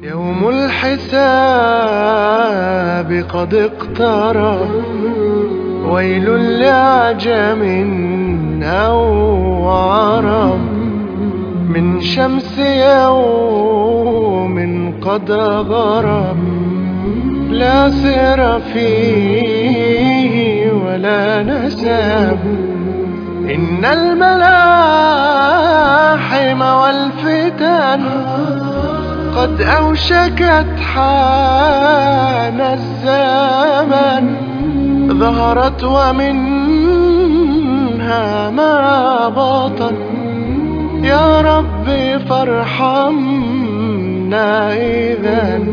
يوم الحساب قد اقترب ويل لعجم أو عرب من شمس يوم قد غرب لا سر فيه ولا نسب إن الملاحم والفتن قد أوشكت حان الزمن ظهرت ومنها ما بطن يا ربي فارحمنا إذا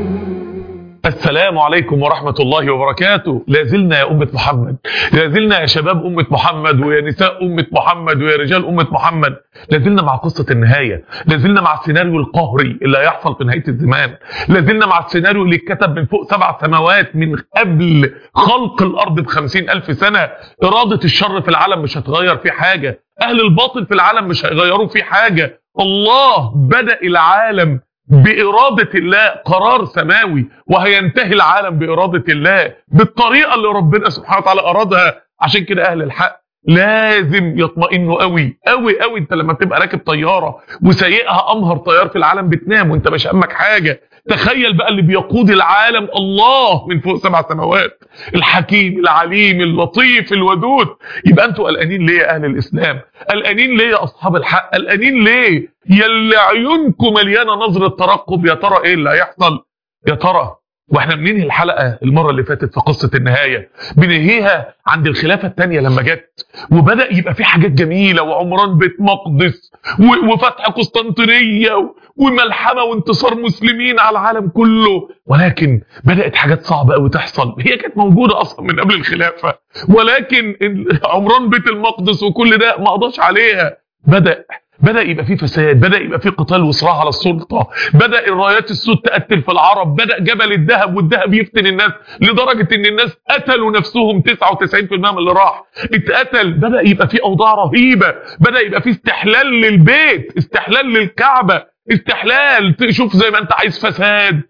السلام عليكم ورحمة الله وبركاته لازلنا يا أمة محمد لازلنا يا شباب أمة محمد ويا نساء أمة محمد ويا رجال أمة محمد لازلنا مع قصة النهاية لازلنا مع السيناريو القهري اللي هيحصل في نهاية الزمان لازلنا مع السيناريو اللي اتكتب من فوق سبع سماوات من قبل خلق الأرض بخمسين ألف سنة إرادة الشر في العالم مش هتغير فيه حاجة أهل الباطل في العالم مش هيغيروا فيه حاجة الله بدأ العالم بإرادة الله قرار سماوي وهينتهي العالم بإرادة الله بالطريقة اللي ربنا سبحانه وتعالى أرادها عشان كده أهل الحق لازم يطمئنوا قوي قوي قوي انت لما تبقى راكب طياره وسايقها امهر طيار في العالم بتنام وانت مش همك حاجه تخيل بقى اللي بيقود العالم الله من فوق سبع سماوات الحكيم العليم اللطيف الودود يبقى انتوا قلقانين ليه يا اهل الاسلام قلقانين ليه يا اصحاب الحق قلقانين ليه يلي عيونكم مليانه نظره ترقب يا ترى ايه اللي هيحصل يا ترى واحنا بننهي الحلقه المره اللي فاتت في قصه النهايه بننهيها عند الخلافه الثانيه لما جت وبدا يبقى في حاجات جميله وعمران بيت مقدس وفتح قسطنطينيه وملحمه وانتصار مسلمين على العالم كله ولكن بدات حاجات صعبه قوي تحصل هي كانت موجوده اصلا من قبل الخلافه ولكن عمران بيت المقدس وكل ده ما قضاش عليها بدا بدا يبقى في فساد بدا يبقى في قتال وصراع على السلطه بدا الرايات السود تقتل في العرب بدا جبل الذهب والذهب يفتن الناس لدرجه ان الناس قتلوا نفسهم 99% من اللي راح اتقتل بدا يبقى في اوضاع رهيبه بدا يبقى في استحلال للبيت استحلال للكعبه استحلال تشوف زي ما انت عايز فساد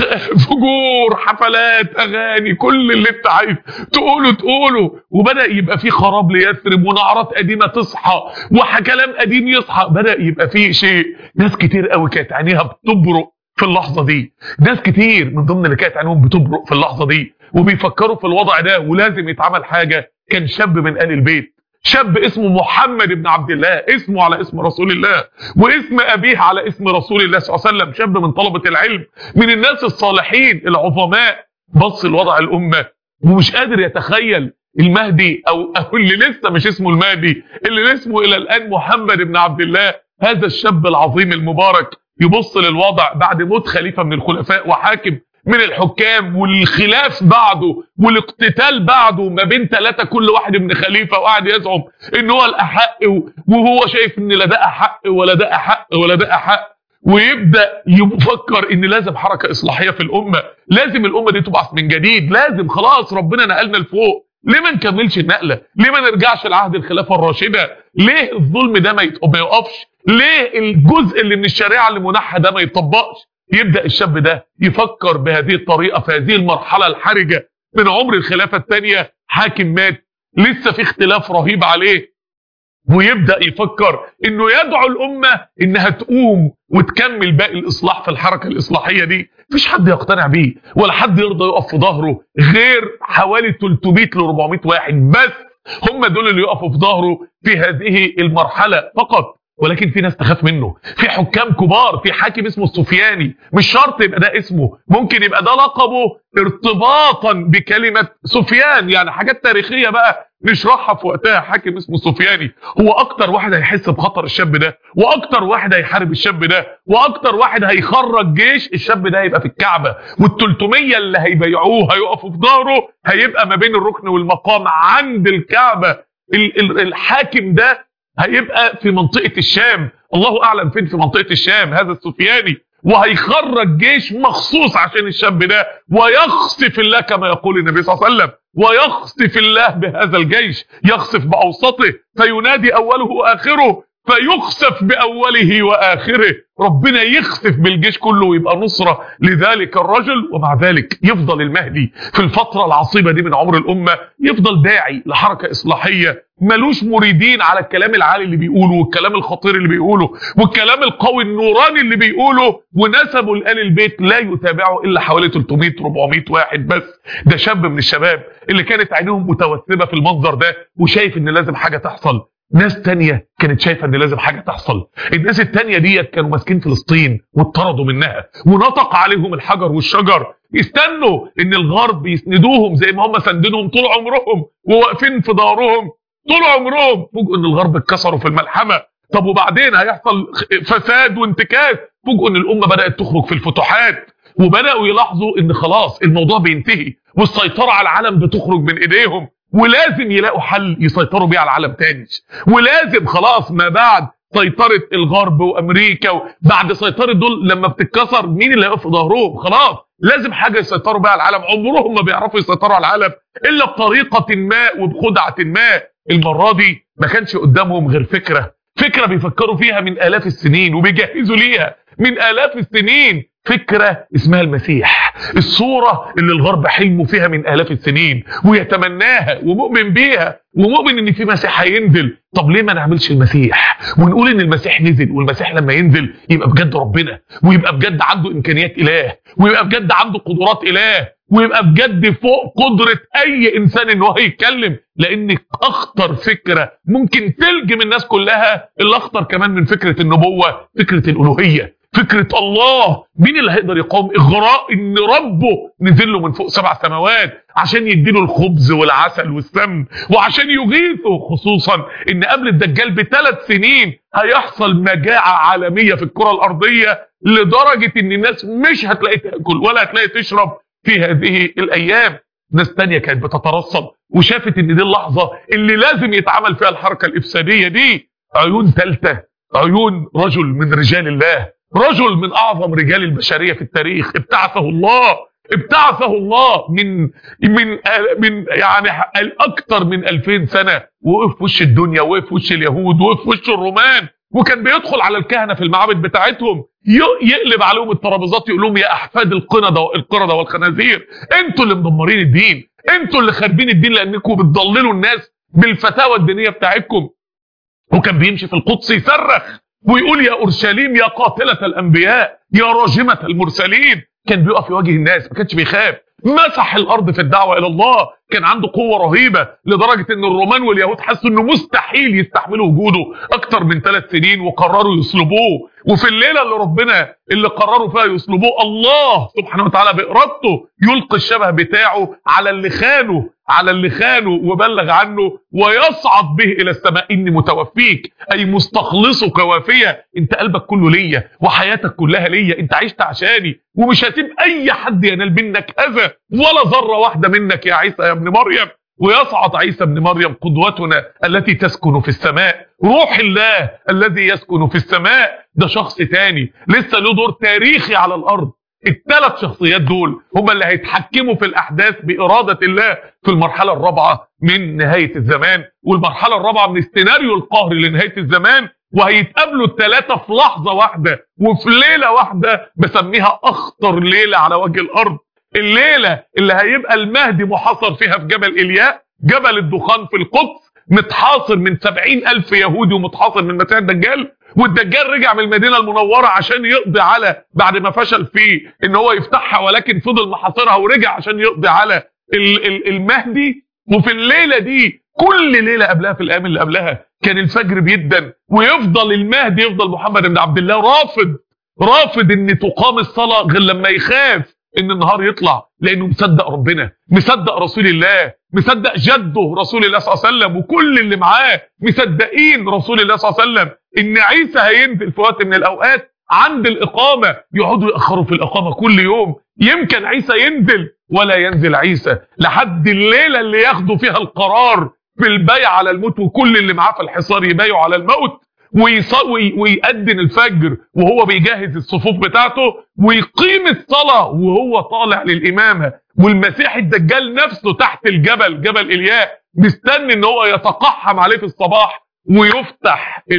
فجور حفلات اغاني كل اللي انت عايز تقوله تقوله وبدا يبقى في خراب ليثرب ونعرات قديمه تصحى وكلام قديم يصحى بدا يبقى في شيء ناس كتير قوي كانت عينيها بتبرق في اللحظه دي ناس كتير من ضمن اللي كانت عينيهم بتبرق في اللحظه دي وبيفكروا في الوضع ده ولازم يتعمل حاجه كان شاب من ال البيت شاب اسمه محمد بن عبد الله اسمه على اسم رسول الله واسم أبيه على اسم رسول الله صلى الله عليه وسلم شاب من طلبة العلم من الناس الصالحين العظماء بص لوضع الأمة ومش قادر يتخيل المهدي أو, أو اللي لسه مش اسمه المهدي اللي اسمه إلى الآن محمد بن عبد الله هذا الشاب العظيم المبارك يبص للوضع بعد موت خليفة من الخلفاء وحاكم من الحكام والخلاف بعده والاقتتال بعده ما بين ثلاثة كل واحد من خليفة وقاعد يزعم ان هو الأحق وهو شايف ان لا ده أحق ولا ده أحق ولا ده أحق ويبدأ يفكر ان لازم حركة إصلاحية في الأمة لازم الأمة دي تبعث من جديد لازم خلاص ربنا نقلنا لفوق ليه ما نكملش النقلة ليه ما نرجعش لعهد الخلافة الراشدة ليه الظلم ده ما يقفش ليه الجزء اللي من الشريعة اللي منحى ده ما يطبقش يبدأ الشاب ده يفكر بهذه الطريقة في هذه المرحلة الحرجة من عمر الخلافة الثانية حاكم مات لسه في اختلاف رهيب عليه ويبدأ يفكر انه يدعو الامة انها تقوم وتكمل باقي الاصلاح في الحركة الاصلاحية دي مفيش حد يقتنع بيه ولا حد يرضى يقف في ظهره غير حوالي 300 ل 400 واحد بس هم دول اللي يقفوا في ظهره في هذه المرحلة فقط ولكن في ناس تخاف منه في حكام كبار في حاكم اسمه السفياني مش شرط يبقى ده اسمه ممكن يبقى ده لقبه ارتباطا بكلمة سفيان يعني حاجات تاريخية بقى نشرحها في وقتها حاكم اسمه سفياني هو اكتر واحد هيحس بخطر الشاب ده واكتر واحد هيحارب الشاب ده واكتر واحد هيخرج جيش الشاب ده هيبقى في الكعبة وال300 اللي هيبيعوه هيقفوا في ظهره هيبقى ما بين الركن والمقام عند الكعبة الحاكم ده هيبقى في منطقة الشام الله أعلم فين في منطقة الشام هذا السفياني وهيخرج جيش مخصوص عشان الشاب ده ويخسف الله كما يقول النبي صلى الله عليه وسلم ويخسف الله بهذا الجيش يخسف بأوسطه فينادي أوله وآخره فيخسف باوله واخره ربنا يخسف بالجيش كله ويبقى نصرة لذلك الرجل ومع ذلك يفضل المهدي في الفترة العصيبة دي من عمر الأمة يفضل داعي لحركة إصلاحية ملوش مريدين على الكلام العالي اللي بيقوله والكلام الخطير اللي بيقوله والكلام القوي النوراني اللي بيقوله ونسبه لآل البيت لا يتابعه إلا حوالي 300 400 واحد بس ده شاب من الشباب اللي كانت عينيهم متوثبة في المنظر ده وشايف إن لازم حاجة تحصل ناس تانية كانت شايفة ان لازم حاجة تحصل الناس التانية ديت كانوا ماسكين فلسطين واتطردوا منها ونطق عليهم الحجر والشجر يستنوا ان الغرب يسندوهم زي ما هم سندنهم طول عمرهم وواقفين في دارهم طول عمرهم فوجئوا ان الغرب اتكسروا في الملحمة طب وبعدين هيحصل فساد وانتكاس فوجئوا ان الامة بدأت تخرج في الفتوحات وبدأوا يلاحظوا ان خلاص الموضوع بينتهي والسيطرة على العالم بتخرج من ايديهم ولازم يلاقوا حل يسيطروا بيه على العالم تاني ولازم خلاص ما بعد سيطرة الغرب وامريكا بعد سيطرة دول لما بتتكسر مين اللي هيقف في ظهرهم خلاص لازم حاجة يسيطروا بيها على العالم عمرهم ما بيعرفوا يسيطروا على العالم الا بطريقة ما وبخدعة ما المرة دي ما كانش قدامهم غير فكرة فكرة بيفكروا فيها من آلاف السنين وبيجهزوا ليها من آلاف السنين فكرة اسمها المسيح الصورة اللي الغرب حلموا فيها من آلاف السنين ويتمناها ومؤمن بيها ومؤمن ان في مسيح هينزل طب ليه ما نعملش المسيح ونقول ان المسيح نزل والمسيح لما ينزل يبقى بجد ربنا ويبقى بجد عنده امكانيات اله ويبقى بجد عنده قدرات اله ويبقى بجد فوق قدرة اي انسان ان هو يتكلم لان اخطر فكرة ممكن تلجم الناس كلها الاخطر كمان من فكرة النبوة فكرة الالوهية فكرة الله مين اللي هيقدر يقاوم اغراء ان ربه نزل له من فوق سبع سماوات عشان يديله الخبز والعسل والسمن وعشان يغيثه خصوصا ان قبل الدجال بثلاث سنين هيحصل مجاعة عالمية في الكرة الارضية لدرجة ان الناس مش هتلاقي تاكل ولا هتلاقي تشرب في هذه الايام ناس تانية كانت بتترصد وشافت ان دي اللحظة اللي لازم يتعمل فيها الحركة الافسادية دي عيون ثالثة عيون رجل من رجال الله رجل من اعظم رجال البشريه في التاريخ ابتعثه الله ابتعثه الله من من من يعني اكثر من 2000 سنه وقف في وش الدنيا وقف في وش اليهود وقف في وش الرومان وكان بيدخل على الكهنه في المعابد بتاعتهم يقلب عليهم الترابيزات يقول لهم يا احفاد القرده القرده والخنازير انتوا اللي مدمرين الدين انتوا اللي خاربين الدين لانكم بتضللوا الناس بالفتاوى الدينيه بتاعتكم وكان بيمشي في القدس يصرخ ويقول يا اورشليم يا قاتله الانبياء يا راجمه المرسلين كان بيقف يواجه الناس ما كانش بيخاف مسح الارض في الدعوه الى الله كان عنده قوه رهيبه لدرجه ان الرومان واليهود حسوا انه مستحيل يستحملوا وجوده اكتر من ثلاث سنين وقرروا يصلبوه وفي الليله اللي ربنا اللي قرروا فيها يصلبوه الله سبحانه وتعالى بارادته يلقي الشبه بتاعه على اللي خانه على اللي خانه وبلغ عنه ويصعد به الى السماء اني متوفيك اي مستخلصك وافيه انت قلبك كله ليا وحياتك كلها ليا انت عشت عشاني ومش هسيب اي حد ينال منك اذى ولا ذره واحده منك يا عيسى يا ابن مريم ويصعد عيسى ابن مريم قدوتنا التي تسكن في السماء روح الله الذي يسكن في السماء ده شخص تاني لسه له دور تاريخي على الارض الثلاث شخصيات دول هم اللي هيتحكموا في الاحداث باراده الله في المرحله الرابعه من نهايه الزمان والمرحله الرابعه من السيناريو القهري لنهايه الزمان وهيتقابلوا الثلاثه في لحظه واحده وفي ليله واحده بسميها اخطر ليله على وجه الارض الليله اللي هيبقى المهدي محاصر فيها في جبل الياء جبل الدخان في القدس متحاصر من سبعين ألف يهودي ومتحاصر من مسيح الدجال والدجال رجع من المدينة المنورة عشان يقضي على بعد ما فشل فيه ان هو يفتحها ولكن فضل محاصرها ورجع عشان يقضي على ال ال المهدي وفي الليلة دي كل ليلة قبلها في الأيام اللي قبلها كان الفجر بيدن ويفضل المهدي يفضل محمد بن عبد الله رافض رافض ان تقام الصلاة غير لما يخاف ان النهار يطلع لانه مصدق ربنا مصدق رسول الله مصدق جده رسول الله صلى الله عليه وسلم وكل اللي معاه مصدقين رسول الله صلى الله عليه وسلم ان عيسى هينزل في وقت من الاوقات عند الاقامه يقعدوا ياخروا في الاقامه كل يوم يمكن عيسى ينزل ولا ينزل عيسى لحد الليله اللي ياخدوا فيها القرار في البيع على الموت وكل اللي معاه في الحصار يبايعوا على الموت ويصلي ويأذن الفجر وهو بيجهز الصفوف بتاعته ويقيم الصلاة وهو طالع للإمامة والمسيح الدجال نفسه تحت الجبل جبل إلياء مستني ان هو يتقحم عليه في الصباح ويفتح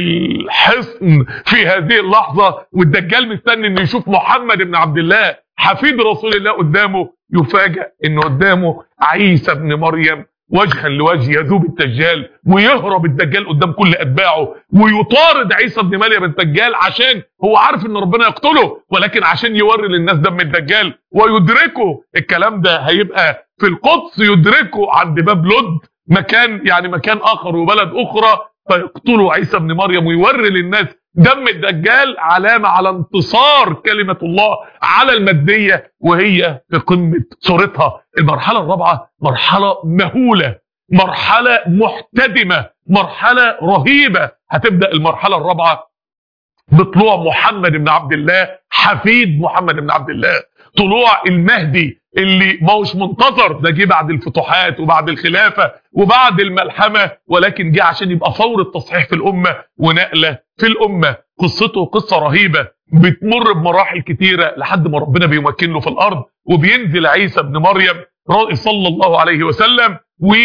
الحصن في هذه اللحظة والدجال مستني انه يشوف محمد بن عبد الله حفيد رسول الله قدامه يفاجأ انه قدامه عيسى بن مريم وجها لوجه يذوب الدجال ويهرب الدجال قدام كل اتباعه ويطارد عيسى بن مريم الدجال عشان هو عارف ان ربنا يقتله ولكن عشان يوري للناس دم الدجال ويدركه الكلام ده هيبقى في القدس يدركه عند باب لد مكان يعني مكان اخر وبلد اخرى فيقتلوا عيسى بن مريم ويوري للناس دم الدجال علامة على انتصار كلمة الله على المادية وهي في قمة صورتها المرحلة الرابعة مرحلة مهولة مرحلة محتدمة مرحلة رهيبة هتبدأ المرحلة الرابعة بطلوع محمد بن عبد الله حفيد محمد بن عبد الله طلوع المهدي اللي ما هوش منتظر ده جه بعد الفتوحات وبعد الخلافة وبعد الملحمة ولكن جه عشان يبقى فور التصحيح في الأمة ونقلة في الأمة قصته قصة رهيبة بتمر بمراحل كتيرة لحد ما ربنا بيمكن له في الأرض وبينزل عيسى بن مريم صلى الله عليه وسلم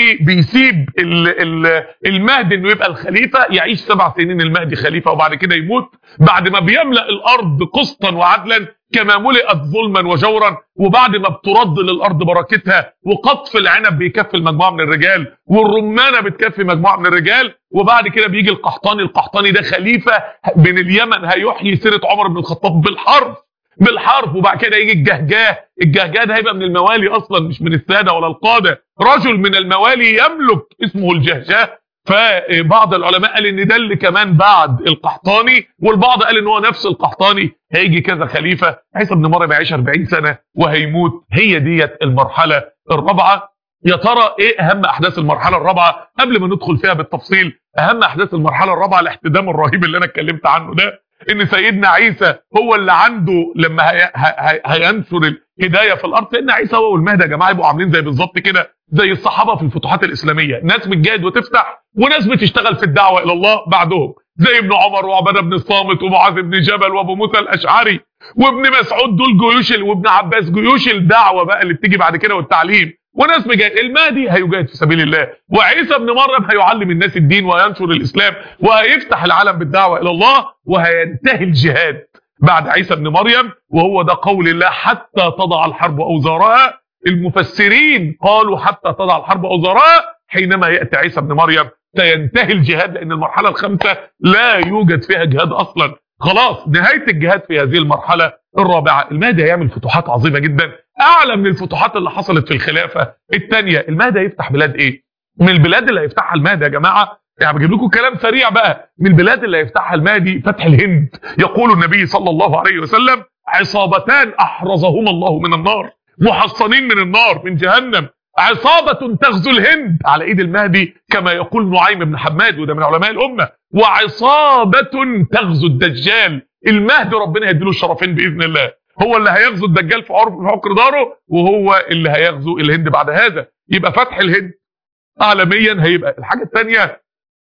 وبيسيب ال- ال- المهدي انه يبقى الخليفه يعيش سبع سنين المهدي خليفه وبعد كده يموت بعد ما بيملا الارض قسطا وعدلا كما ملئت ظلما وجورا وبعد ما بترد للارض بركتها وقطف العنب بيكفي المجموعه من الرجال والرمانه بتكفي مجموعه من الرجال وبعد كده بيجي القحطاني القحطاني ده خليفه من اليمن هيحيي سيره عمر بن الخطاب بالحرف بالحرف وبعد كده يجي الجهجاه الجهجاه ده هيبقى من الموالي اصلا مش من الساده ولا القاده رجل من الموالي يملك اسمه الجهجاه فبعض العلماء قال ان ده اللي كمان بعد القحطاني والبعض قال ان هو نفس القحطاني هيجي كذا خليفه عيسى بن مريم هيعيش 40 سنه وهيموت هي ديت المرحله الرابعه يا ترى ايه اهم احداث المرحله الرابعه قبل ما ندخل فيها بالتفصيل اهم احداث المرحله الرابعه الاحتدام الرهيب اللي انا اتكلمت عنه ده ان سيدنا عيسى هو اللي عنده لما هي هي هينشر الهدايه في الارض سيدنا عيسى هو والمهدي يا جماعه يبقوا عاملين زي بالظبط كده زي الصحابه في الفتوحات الاسلاميه ناس بتجاهد وتفتح وناس بتشتغل في الدعوه الى الله بعدهم زي ابن عمر وعباده بن الصامت ومعاذ بن جبل وابو موسى الاشعري وابن مسعود دول جيوش ال- وابن عباس جيوش الدعوه بقى اللي بتيجي بعد كده والتعليم وناس بجاهد المهدي هيجاهد في سبيل الله وعيسى ابن مريم هيعلم الناس الدين وينشر الاسلام وهيفتح العالم بالدعوه الى الله وهينتهي الجهاد بعد عيسى ابن مريم وهو ده قول الله حتى تضع الحرب اوزارها المفسرين قالوا حتى تضع الحرب اوزارها حينما ياتي عيسى ابن مريم سينتهي الجهاد لان المرحله الخامسه لا يوجد فيها جهاد اصلا خلاص نهايه الجهاد في هذه المرحله الرابعه المهدي هيعمل فتوحات عظيمه جدا اعلى من الفتوحات اللي حصلت في الخلافه الثانيه المهدي هيفتح بلاد ايه من البلاد اللي هيفتحها المهدي يا جماعه يعني بجيب لكم كلام سريع بقى من البلاد اللي هيفتحها المهدي فتح الهند يقول النبي صلى الله عليه وسلم عصابتان احرزهما الله من النار محصنين من النار من جهنم عصابة تغزو الهند على ايد المهدي كما يقول نعيم بن حماد وده من علماء الامة وعصابة تغزو الدجال المهدي ربنا يديله الشرفين باذن الله هو اللي هيغزو الدجال في عرف في عقر داره وهو اللي هيغزو الهند بعد هذا يبقى فتح الهند عالميا هيبقى الحاجة الثانية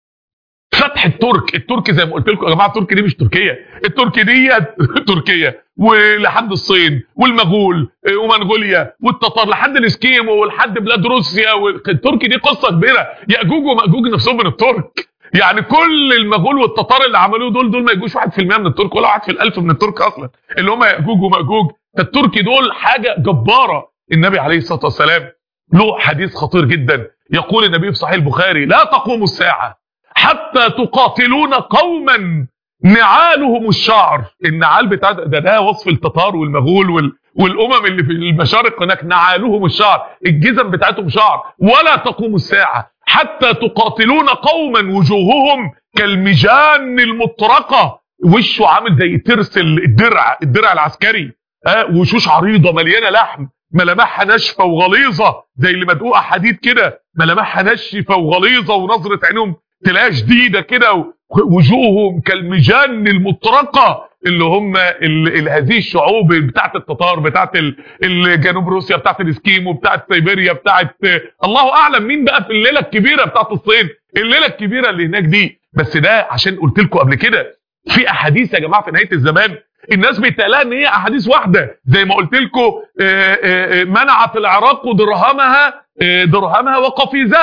فتح الترك الترك زي ما قلت لكم يا جماعه الترك دي مش تركيا الترك دي تركيا ولحد الصين والمغول ومنغوليا والتتار لحد الاسكيمو ولحد بلاد روسيا والترك دي قصه كبيره ياجوج وماجوج نفسهم من الترك يعني كل المغول والتتار اللي عملوه دول دول ما يجوش 1% من الترك ولا 1 في الالف من الترك اصلا اللي هم ياجوج وماجوج فالتركي دول حاجه جباره النبي عليه الصلاه والسلام له حديث خطير جدا يقول النبي في صحيح البخاري لا تقوم الساعه حتى تقاتلون قوما نعالهم الشعر النعال بتاع ده ده وصف التتار والمغول وال والامم اللي في المشارق هناك نعالهم الشعر الجزم بتاعتهم شعر ولا تقوم الساعه حتى تقاتلون قوما وجوههم كالمجان المطرقه وشه عامل زي ترس الدرع الدرع العسكري آه وشوش عريضه مليانه لحم ملامحها ناشفه وغليظه زي اللي مدقوقه حديد كده ملامحها ناشفه وغليظه ونظره عينهم تلاقيها شديده كده وجوههم كالمجان المطرقه اللي هم ال ال هذه الشعوب بتاعت التتار بتاعت جنوب روسيا بتاعت الاسكيمو بتاعت سيبيريا بتاعت الله اعلم مين بقى في الليله الكبيره بتاعت الصين الليله الكبيره اللي هناك دي بس ده عشان قلت لكم قبل كده في احاديث يا جماعه في نهايه الزمان الناس بيتقالها ان هي احاديث واحده زي ما قلت لكم منعت العراق درهمها درهمها وقفيزها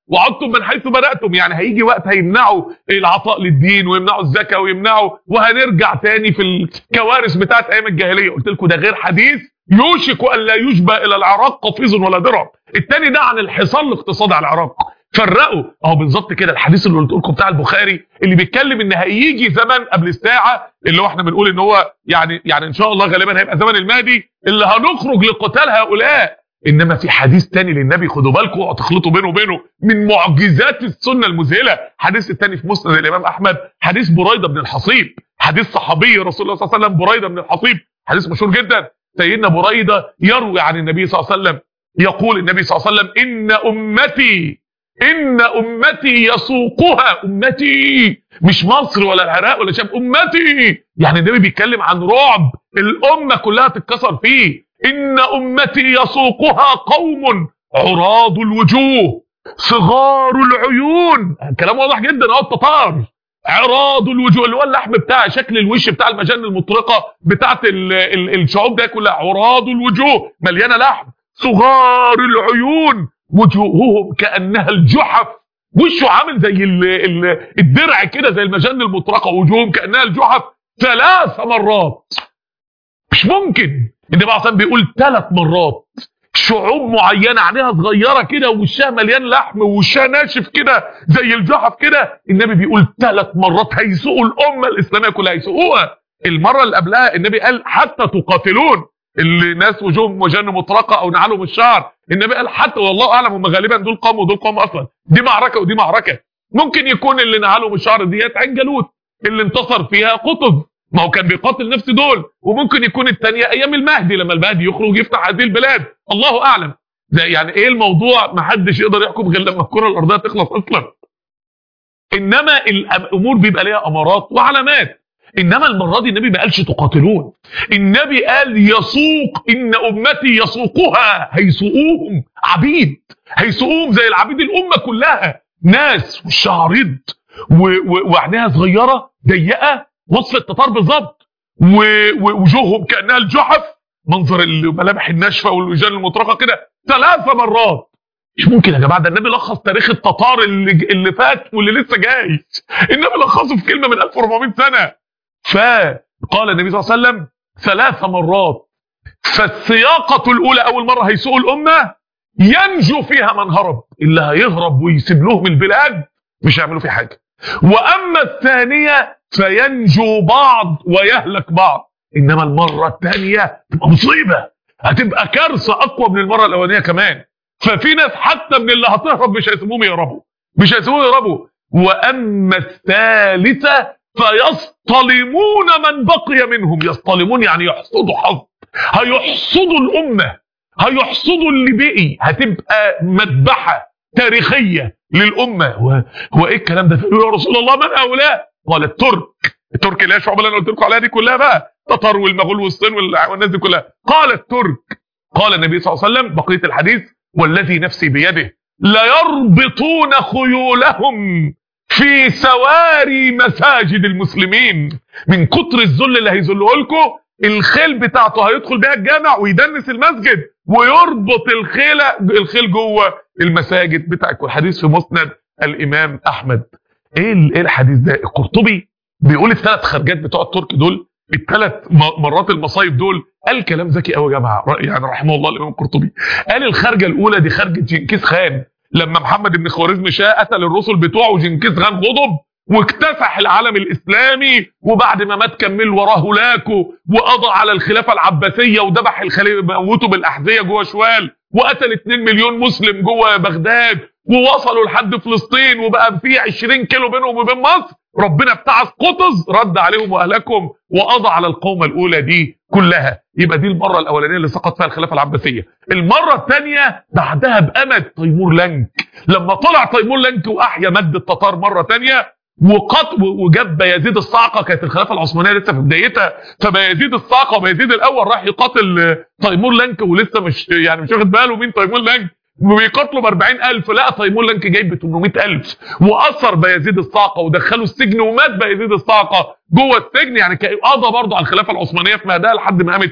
وعدتم من حيث بداتم يعني هيجي وقت هيمنعوا العطاء للدين ويمنعوا الزكاه ويمنعوا وهنرجع تاني في الكوارث بتاعت ايام الجاهليه قلت لكم ده غير حديث يوشك ان لا يشبه الى العراق قفيز ولا درع التاني ده عن الحصار الاقتصادي على العراق فرقوا اهو بالظبط كده الحديث اللي قلت لكم بتاع البخاري اللي بيتكلم ان هيجي زمن قبل الساعه اللي هو احنا بنقول ان هو يعني يعني ان شاء الله غالبا هيبقى زمن المهدي اللي هنخرج لقتال هؤلاء انما في حديث تاني للنبي خدوا بالكم اوعوا تخلطوا بينه وبينه من معجزات السنه المذهله حديث التاني في مسند الامام احمد حديث بريده بن الحصيب حديث صحابي رسول الله صلى الله عليه وسلم بريده بن الحصيب حديث مشهور جدا سيدنا بريده يروي عن النبي صلى الله عليه وسلم يقول النبي صلى الله عليه وسلم ان امتي ان امتي يسوقها امتي مش مصر ولا العراق ولا شام امتي يعني النبي بيتكلم عن رعب الامه كلها تتكسر فيه ان امتي يسوقها قوم عراض الوجوه صغار العيون كلام واضح جدا اهو التتار عراض الوجوه اللي هو اللحم بتاع شكل الوش بتاع المجان المطرقه بتاعت ال ال الشعوب ده كلها عراض الوجوه مليانه لحم صغار العيون وجوههم كانها الجحف وشه عامل زي ال ال الدرع كده زي المجان المطرقه وجوههم كانها الجحف ثلاث مرات مش ممكن النبي عليه الصلاه بيقول ثلاث مرات شعوب معينه عينيها صغيره كده ووشها مليان لحم ووشها ناشف كده زي الجحف كده النبي بيقول ثلاث مرات هيسوقوا الامه الاسلاميه كلها هيسوقوها المره اللي قبلها النبي قال حتى تقاتلون اللي ناس وجوههم وجن مطرقه او نعالهم الشعر النبي قال حتى والله اعلم هم غالبا دول قوم ودول قوم اصلا دي معركه ودي معركه ممكن يكون اللي نعالهم الشعر ديت عين جالوت اللي انتصر فيها قطز ما هو كان بيقاتل نفس دول وممكن يكون الثانيه ايام المهدي لما المهدي يخرج يفتح هذه البلاد الله اعلم ده يعني ايه الموضوع ما حدش يقدر يحكم غير لما الكره الارضيه تخلص اصلا انما الامور بيبقى ليها امارات وعلامات انما المره دي النبي ما قالش تقاتلون النبي قال يسوق ان امتي يسوقها هيسوقوهم عبيد هيسوقوهم زي العبيد الامه كلها ناس وشها عريض وعينيها صغيره ضيقه وصف التتار بالظبط ووجوههم كانها الجحف منظر الملامح الناشفه والوجان المطرقه كده ثلاث مرات مش ممكن يا جماعه ده النبي لخص تاريخ التتار اللي اللي فات واللي لسه جاي النبي لخصه في كلمه من 1400 سنه فقال النبي صلى الله عليه وسلم ثلاث مرات فالسياقه الاولى اول مره هيسوق الامه ينجو فيها من هرب اللي هيهرب ويسيب لهم البلاد مش هيعملوا فيه حاجه واما الثانيه فينجو بعض ويهلك بعض انما المره الثانيه تبقى مصيبه هتبقى كارثه اقوى من المره الاولانيه كمان ففي ناس حتى من اللي هتهرب مش هيسيبوهم يهربوا مش هيسيبوهم يهربوا واما الثالثه فيصطلمون من بقي منهم يصطلمون يعني يحصدوا حظ هيحصدوا الامه هيحصدوا اللي بقي هتبقى مذبحه تاريخيه للامه هو ايه الكلام ده يا رسول الله من هؤلاء قال الترك الترك اللي هي الشعوب اللي انا قلت لكم عليها دي كلها بقى تتر والمغول والصين والناس دي كلها قال الترك قال النبي صلى الله عليه وسلم بقيه الحديث والذي نفسي بيده ليربطون خيولهم في سواري مساجد المسلمين من كتر الذل اللي هيذله لكم الخيل بتاعته هيدخل بيها الجامع ويدنس المسجد ويربط الخيل الخيل جوه المساجد بتاعك والحديث في مسند الامام احمد ايه ايه الحديث ده القرطبي بيقول الثلاث خرجات بتوع الترك دول الثلاث مرات المصايب دول قال كلام ذكي قوي يا جماعه يعني رحمه الله الامام القرطبي قال الخرجه الاولى دي خرجه جنكيز خان لما محمد بن خوارزم شاه قتل الرسل بتوعه جنكيز خان غضب واكتسح العالم الاسلامي وبعد ما مات كمل وراه هولاكو وقضى على الخلافه العباسيه وذبح الخليفه موته بالاحذيه جوه شوال وقتل 2 مليون مسلم جوه بغداد ووصلوا لحد فلسطين وبقى في 20 كيلو بينهم وبين مصر ربنا ابتعث قطز رد عليهم واهلكهم وقضى على القومه الاولى دي كلها يبقى دي المره الاولانيه اللي سقط فيها الخلافه العباسيه المره الثانيه بعدها بامد تيمور لنك لما طلع تيمور لنك واحيا مد التتار مره ثانيه وقط وجاب يزيد الصعقه كانت الخلافه العثمانيه لسه في بدايتها فبيزيد الصعقه وبيزيد الاول راح يقاتل تيمور لنك ولسه مش يعني مش واخد باله مين تيمور لنك وبيقاتلوا ب 40000 لا تيمور لنك جايب ب 800000 واثر بيزيد الصعقه ودخله السجن ومات بيزيد الصعقه جوه السجن يعني قضى برضه على الخلافه العثمانيه في مهدها لحد ما قام الثاني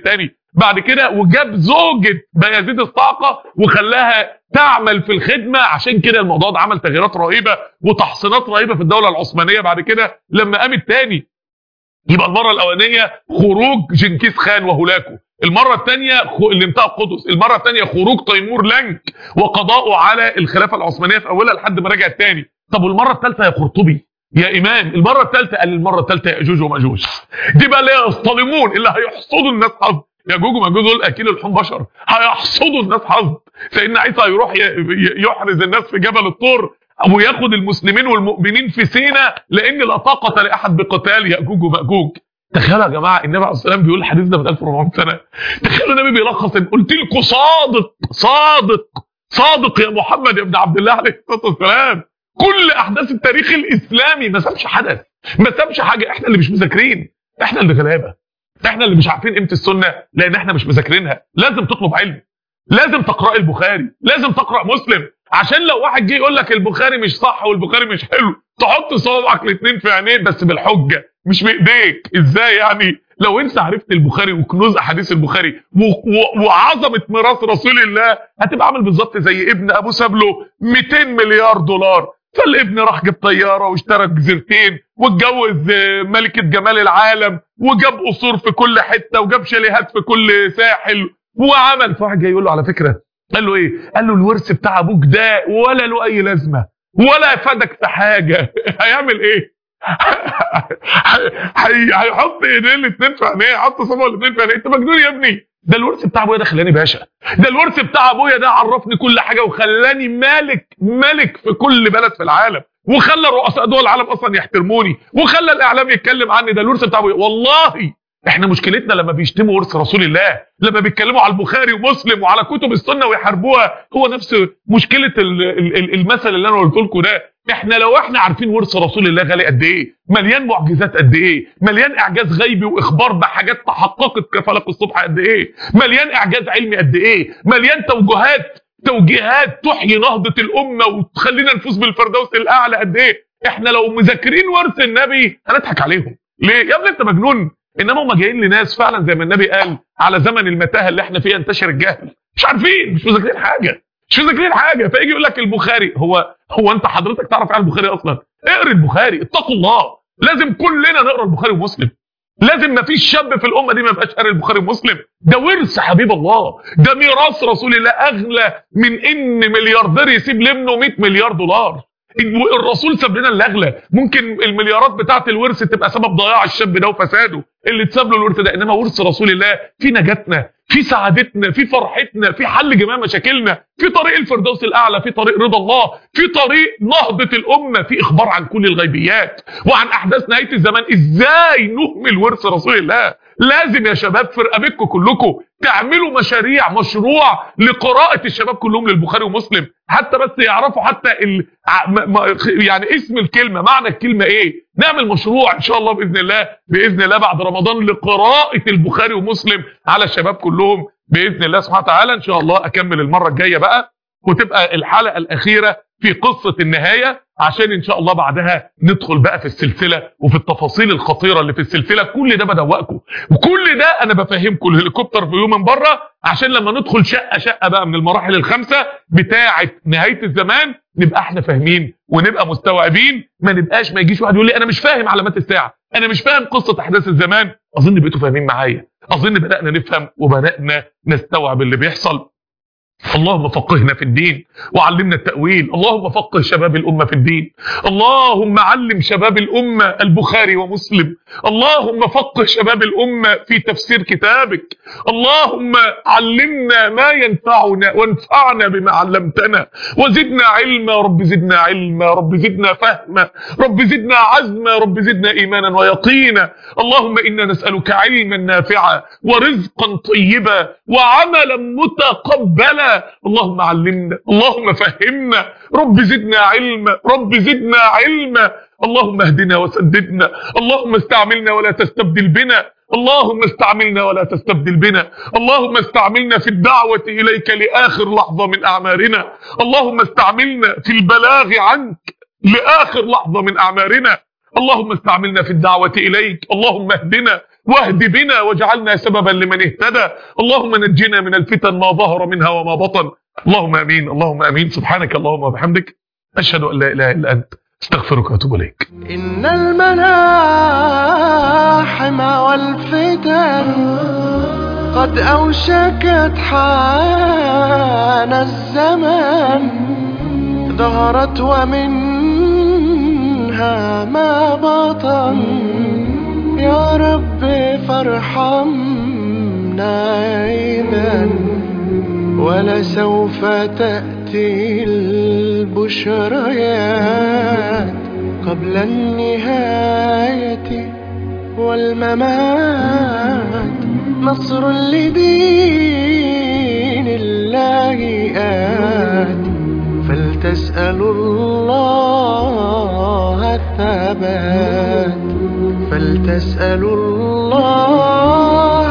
بعد كده وجاب زوجة بايزيد الصاقة وخلاها تعمل في الخدمة عشان كده الموضوع ده عمل تغييرات رهيبة وتحصينات رهيبة في الدولة العثمانية بعد كده لما قام التاني يبقى المرة الأولانية خروج جنكيز خان وهلاكه المرة الثانية اللي انتهى القدس المرة الثانية خروج تيمور لانك وقضاؤه على الخلافة العثمانية في أولها لحد ما رجع الثاني طب والمرة الثالثة يا قرطبي يا إمام المرة الثالثة قال المرة الثالثة يأجوج ومأجوج دي بقى اللي يصطدمون اللي هيحصدوا الناس حظ ياجوج وماجوج دول اكيل لحوم بشر هيحصدوا الناس حظ سيدنا عيسى هيروح يحرز الناس في جبل الطور وياخد المسلمين والمؤمنين في سينا لان لا طاقه لاحد بقتال ياجوج وماجوج تخيلوا يا جماعه النبي عليه الصلاه والسلام بيقول الحديث ده من 1400 سنه تخيلوا النبي بيلخص قلت لكم صادق صادق صادق يا محمد يا ابن عبد الله عليه الصلاه والسلام كل احداث التاريخ الاسلامي ما سابش حدث ما سابش حاجه احنا اللي مش مذاكرين احنا اللي غلابه احنا اللي مش عارفين قيمه السنه لان احنا مش مذاكرينها لازم تطلب علم لازم تقرا البخاري لازم تقرا مسلم عشان لو واحد جه يقول لك البخاري مش صح والبخاري مش حلو تحط صوابعك الاثنين في عينيه بس بالحجه مش بايديك ازاي يعني لو انت عرفت البخاري وكنوز احاديث البخاري وعظمه ميراث رسول الله هتبقى عامل بالظبط زي ابن ابو سابله 200 مليار دولار فالابن راح جاب طياره واشترى جزيرتين واتجوز ملكه جمال العالم وجاب قصور في كل حته وجاب شاليهات في كل ساحل وعمل فواحد جاي يقول له على فكره قال له ايه؟ قال له الورث بتاع ابوك ده ولا له اي لازمه ولا فادك في حاجه هيعمل ايه؟ هيحط ايديه الاثنين في عينيه هيحط صبعه الاثنين في عينيه انت مجنون يا ابني ده الورث بتاع ابويا ده خلاني باشا ده الورث بتاع ابويا ده عرفني كل حاجه وخلاني مالك ملك في كل بلد في العالم وخلى رؤساء دول العالم اصلا يحترموني وخلى الاعلام يتكلم عني ده الورث بتاع ابويا والله احنا مشكلتنا لما بيشتموا ورث رسول الله لما بيتكلموا على البخاري ومسلم وعلى كتب السنه ويحاربوها هو نفس مشكله المثل اللي انا قلت لكم ده احنا لو احنا عارفين ورث رسول الله غالي قد ايه مليان معجزات قد ايه مليان اعجاز غيبي واخبار بحاجات تحققت كفلق الصبح قد ايه مليان اعجاز علمي قد ايه مليان توجهات توجيهات تحيي نهضه الامه وتخلينا نفوز بالفردوس الاعلى قد ايه احنا لو مذاكرين ورث النبي هنضحك عليهم ليه يا ابني انت مجنون انما هم جايين لناس فعلا زي ما النبي قال على زمن المتاهه اللي احنا فيها انتشر الجهل مش عارفين مش مذاكرين حاجه مش مذاكرين حاجه فيجي يقول لك البخاري هو هو انت حضرتك تعرف عن البخاري اصلا اقرا البخاري اتقوا الله لازم كلنا نقرا البخاري ومسلم لازم ما فيش شاب في الامه دي ما يبقاش قاري البخاري ومسلم ده ورث حبيب الله ده ميراث رسول الله اغلى من ان ملياردير يسيب لابنه 100 مليار دولار الرسول ساب لنا اللي اغلى ممكن المليارات بتاعه الورث تبقى سبب ضياع الشاب ده وفساده اللي اتساب له الورث ده انما ورث رسول الله في نجاتنا في سعادتنا في فرحتنا في حل جميع مشاكلنا في طريق الفردوس الاعلى في طريق رضا الله في طريق نهضه الامه في اخبار عن كل الغيبيات وعن احداث نهايه الزمان ازاي نهمل ورث رسول الله لازم يا شباب في رقبتكم كلكم تعملوا مشاريع مشروع لقراءة الشباب كلهم للبخاري ومسلم حتى بس يعرفوا حتى ال... يعني اسم الكلمة معنى الكلمة ايه نعمل مشروع ان شاء الله بإذن الله بإذن الله بعد رمضان لقراءة البخاري ومسلم على الشباب كلهم بإذن الله سبحانه وتعالى ان شاء الله اكمل المرة الجاية بقى وتبقى الحلقة الأخيرة في قصة النهاية عشان ان شاء الله بعدها ندخل بقى في السلسلة وفي التفاصيل الخطيرة اللي في السلسلة كل ده بدوقكم وكل ده انا بفهمكم الهليكوبتر فيو من بره عشان لما ندخل شقة شقة بقى من المراحل الخمسة بتاعة نهاية الزمان نبقى احنا فاهمين ونبقى مستوعبين ما نبقاش ما يجيش واحد يقول لي انا مش فاهم علامات الساعة انا مش فاهم قصة احداث الزمان اظن بقيتوا فاهمين معايا اظن بدأنا نفهم وبدأنا نستوعب اللي بيحصل اللهم فقهنا في الدين وعلمنا التأويل اللهم فقه شباب الأمة في الدين اللهم علم شباب الأمة البخاري ومسلم اللهم فقه شباب الأمة في تفسير كتابك اللهم علمنا ما ينفعنا وانفعنا بما علمتنا وزدنا علما رب زدنا علما رب زدنا فهما رب زدنا عزما رب زدنا إيمانا ويقينا اللهم إنا نسألك علما نافعا ورزقا طيبا وعملا متقبلا اللهم علمنا اللهم فهمنا رب زدنا علما رب زدنا علما اللهم اهدنا وسددنا اللهم استعملنا ولا تستبدل بنا اللهم استعملنا ولا تستبدل بنا اللهم استعملنا في الدعوة إليك لآخر لحظة من أعمارنا اللهم استعملنا في البلاغ عنك لآخر لحظة من أعمارنا اللهم استعملنا في الدعوة إليك اللهم اهدنا واهد بنا واجعلنا سببا لمن اهتدى اللهم نجنا من الفتن ما ظهر منها وما بطن اللهم امين اللهم امين سبحانك اللهم وبحمدك اشهد ان لا اله الا انت استغفرك واتوب اليك إن الملاحم والفتن قد أوشكت حان الزمان ظهرت ومنها ما بطن يا رب فارحمنا إذا ولسوف تأتي البشريات قبل النهاية والممات نصر لدين الله آت فلتسألوا الله الثبات فلتسألوا الله